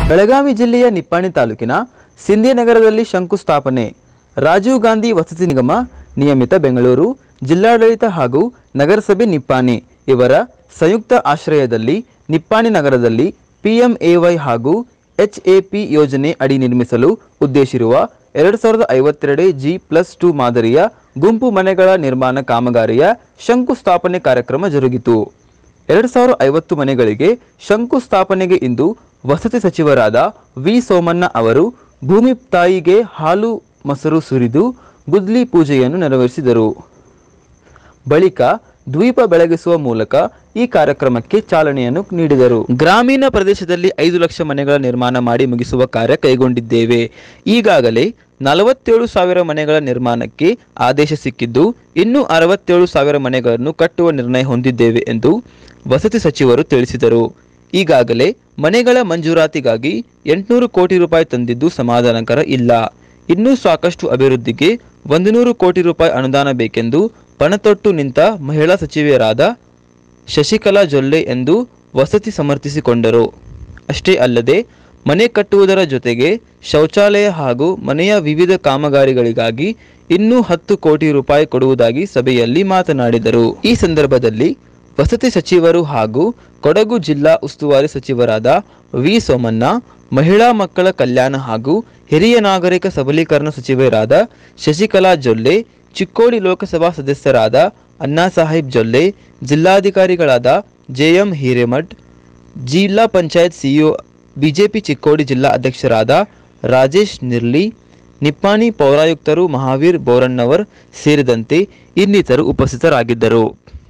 ಬೆಳಗಾವಿ ಜಿಲ್ಲೆಯ ನಿಪ್ಪಾಣಿ ತಾಲೂಕಿನ ಸಿಂಧಿನಗರದಲ್ಲಿ ಶಂಕುಸ್ಥಾಪನೆ ರಾಜೀವ್ ಗಾಂಧಿ ವಸತಿ ನಿಗಮ ನಿಯಮಿತ ಬೆಂಗಳೂರು ಜಿಲ್ಲಾಡಳಿತ ಹಾಗೂ ನಗರಸಭೆ ನಿಪ್ಪಾಣಿ ಇವರ ಸಂಯುಕ್ತ ಆಶ್ರಯದಲ್ಲಿ ನಿಪ್ಪಾಣಿ ನಗರದಲ್ಲಿ ಪಿಎಂಎವೈ ಹಾಗೂ ಎಚ್ಎಪಿ ಯೋಜನೆ ಅಡಿ ನಿರ್ಮಿಸಲು ಉದ್ದೇಶಿರುವ ಎರಡು ಸಾವಿರದ ಐವತ್ತೆರಡು ಜಿ ಪ್ಲಸ್ ಟು ಮಾದರಿಯ ಗುಂಪು ಮನೆಗಳ ನಿರ್ಮಾಣ ಕಾಮಗಾರಿಯ ಶಂಕುಸ್ಥಾಪನೆ ಕಾರ್ಯಕ್ರಮ ಜರುಗಿತು ಎರಡು ಸಾವಿರ ಐವತ್ತು ಮನೆಗಳಿಗೆ ಶಂಕುಸ್ಥಾಪನೆಗೆ ಇಂದು ವಸತಿ ಸಚಿವರಾದ ವಿ ಸೋಮಣ್ಣ ಅವರು ಭೂಮಿ ತಾಯಿಗೆ ಹಾಲು ಮೊಸರು ಸುರಿದು ಗುದ್ಲಿ ಪೂಜೆಯನ್ನು ನೆರವೇರಿಸಿದರು ಬಳಿಕ ದ್ವೀಪ ಬೆಳಗಿಸುವ ಮೂಲಕ ಈ ಕಾರ್ಯಕ್ರಮಕ್ಕೆ ಚಾಲನೆಯನ್ನು ನೀಡಿದರು ಗ್ರಾಮೀಣ ಪ್ರದೇಶದಲ್ಲಿ ಐದು ಲಕ್ಷ ಮನೆಗಳ ನಿರ್ಮಾಣ ಮಾಡಿ ಮುಗಿಸುವ ಕಾರ್ಯ ಕೈಗೊಂಡಿದ್ದೇವೆ ಈಗಾಗಲೇ ನಲವತ್ತೇಳು ಸಾವಿರ ಮನೆಗಳ ನಿರ್ಮಾಣಕ್ಕೆ ಆದೇಶ ಸಿಕ್ಕಿದ್ದು ಇನ್ನೂ ಅರವತ್ತೇಳು ಸಾವಿರ ಮನೆಗಳನ್ನು ಕಟ್ಟುವ ನಿರ್ಣಯ ಹೊಂದಿದ್ದೇವೆ ಎಂದು ವಸತಿ ಸಚಿವರು ತಿಳಿಸಿದರು ಈಗಾಗಲೇ ಮನೆಗಳ ಮಂಜೂರಾತಿಗಾಗಿ ಎಂಟುನೂರು ಕೋಟಿ ರೂಪಾಯಿ ತಂದಿದ್ದು ಸಮಾಧಾನಕರ ಇಲ್ಲ ಇನ್ನೂ ಸಾಕಷ್ಟು ಅಭಿವೃದ್ಧಿಗೆ ಒಂದು ನೂರು ಕೋಟಿ ರೂಪಾಯಿ ಅನುದಾನ ಬೇಕೆಂದು ಪಣತೊಟ್ಟು ನಿಂತ ಮಹಿಳಾ ಸಚಿವೆಯರಾದ ಶಶಿಕಲಾ ಜೊಲ್ಲೆ ಎಂದು ವಸತಿ ಸಮರ್ಥಿಸಿಕೊಂಡರು ಅಷ್ಟೇ ಅಲ್ಲದೆ ಮನೆ ಕಟ್ಟುವುದರ ಜೊತೆಗೆ ಶೌಚಾಲಯ ಹಾಗೂ ಮನೆಯ ವಿವಿಧ ಕಾಮಗಾರಿಗಳಿಗಾಗಿ ಇನ್ನೂ ಹತ್ತು ಕೋಟಿ ರೂಪಾಯಿ ಕೊಡುವುದಾಗಿ ಸಭೆಯಲ್ಲಿ ಮಾತನಾಡಿದರು ಈ ಸಂದರ್ಭದಲ್ಲಿ ವಸತಿ ಸಚಿವರು ಹಾಗೂ ಕೊಡಗು ಜಿಲ್ಲಾ ಉಸ್ತುವಾರಿ ಸಚಿವರಾದ ವಿ ಸೋಮಣ್ಣ ಮಹಿಳಾ ಮಕ್ಕಳ ಕಲ್ಯಾಣ ಹಾಗೂ ಹಿರಿಯ ನಾಗರಿಕ ಸಬಲೀಕರಣ ಸಚಿವರಾದ ಶಶಿಕಲಾ ಜೊಲ್ಲೆ ಚಿಕ್ಕೋಡಿ ಲೋಕಸಭಾ ಸದಸ್ಯರಾದ ಅಣ್ಣಾಸಾಹೇಬ್ ಜೊಲ್ಲೆ ಜಿಲ್ಲಾಧಿಕಾರಿಗಳಾದ ಜೆಎಂ ಹಿರೇಮಠ್ ಜಿಲ್ಲಾ ಪಂಚಾಯತ್ ಸಿಇಒ ಬಿಜೆಪಿ ಚಿಕ್ಕೋಡಿ ಜಿಲ್ಲಾ ಅಧ್ಯಕ್ಷರಾದ ರಾಜೇಶ್ ನಿರ್ಲಿ ನಿಪ್ಪಾಣಿ ಪೌರಾಯುಕ್ತರು ಮಹಾವೀರ್ ಬೋರಣ್ಣವರ್ ಸೇರಿದಂತೆ ಇನ್ನಿತರು ಉಪಸ್ಥಿತರಾಗಿದ್ದರು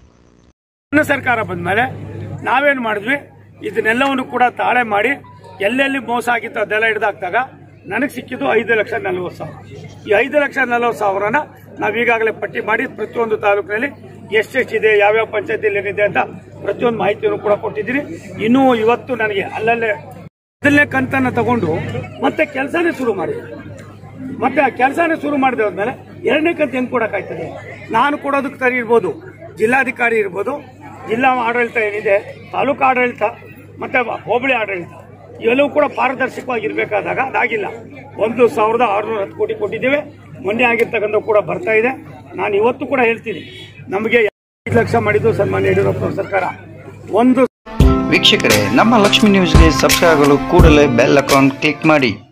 ಕೇಂದ್ರ ಸರ್ಕಾರ ಬಂದ್ಮೇಲೆ ನಾವೇನ್ ಮಾಡಿದ್ವಿ ಇದನ್ನೆಲ್ಲವನ್ನು ಕೂಡ ತಾಳೆ ಮಾಡಿ ಎಲ್ಲೆಲ್ಲಿ ಮೋಸ ಆಗಿತ್ತು ಅದೆಲ್ಲ ಹಿಡಿದಾಕ್ದಾಗ ನನಗೆ ಸಿಕ್ಕಿದ್ದು ಐದು ಲಕ್ಷ ನಲವತ್ತು ಸಾವಿರ ಈ ಐದು ಲಕ್ಷ ನಲವತ್ತು ಸಾವಿರನ ನಾವು ಈಗಾಗಲೇ ಪಟ್ಟಿ ಮಾಡಿ ಪ್ರತಿಯೊಂದು ತಾಲೂಕಿನಲ್ಲಿ ಎಷ್ಟೆಷ್ಟಿದೆ ಯಾವ್ಯಾವ ಪಂಚಾಯತಿಯಲ್ಲಿ ಏನಿದೆ ಅಂತ ಪ್ರತಿಯೊಂದು ಮಾಹಿತಿಯನ್ನು ಕೂಡ ಕೊಟ್ಟಿದ್ದೀನಿ ಇನ್ನೂ ಇವತ್ತು ನನಗೆ ಅಲ್ಲಲ್ಲೇ ಮೊದಲನೇ ಕಂತನ್ನ ತಗೊಂಡು ಮತ್ತೆ ಕೆಲಸನೇ ಶುರು ಮಾಡಿದೆ ಮತ್ತೆ ಆ ಕೆಲಸನೇ ಶುರು ಮಾಡಿದೆ ಹೋದ್ಮೇಲೆ ಎರಡನೇ ಕಂತು ಹೆಂಗ್ ಕೊಡಕ್ಕಾಯ್ತದೆ ನಾನು ಕೊಡೋದಕ್ಕೆ ಸರಿ ಇರ್ಬೋದು ಜಿಲ್ಲಾಧಿಕಾರಿ ಇರ್ಬೋದು ಜಿಲ್ಲಾ ಆಡಳಿತ ಏನಿದೆ ತಾಲೂಕು ಆಡಳಿತ ಮತ್ತೆ ಹೋಬಳಿ ಆಡಳಿತ ಇವೆಲ್ಲವೂ ಕೂಡ ಪಾರದರ್ಶಕವಾಗಿರ್ಬೇಕಾದಾಗ ಅದಾಗಿಲ್ಲ ಒಂದು ಸಾವಿರದ ಆರುನೂರ ಹತ್ತು ಕೋಟಿ ಕೊಟ್ಟಿದ್ದೇವೆ ಮೊನ್ನೆ ಆಗಿರ್ತಕ್ಕಂಥ ಕೂಡ ಬರ್ತಾ ಇದೆ ನಾನು ಇವತ್ತು ಕೂಡ ಹೇಳ್ತೀನಿ ನಮಗೆ ಐದು ಲಕ್ಷ ಮಾಡಿದ್ದು ಸನ್ಮಾನ್ಯ ಯಡಿಯೂರಪ್ಪ ಸರ್ಕಾರ ಒಂದು ವೀಕ್ಷಕರೇ ನಮ್ಮ ಲಕ್ಷ್ಮಿ ನ್ಯೂಸ್ಗೆ ಸಬ್ಸ್ಕ್ರೈಬ್ ಆಗಲು ಕೂಡಲೇ ಬೆಲ್ ಅಕೌಂಟ್ ಕ್ಲಿಕ್ ಮಾಡಿ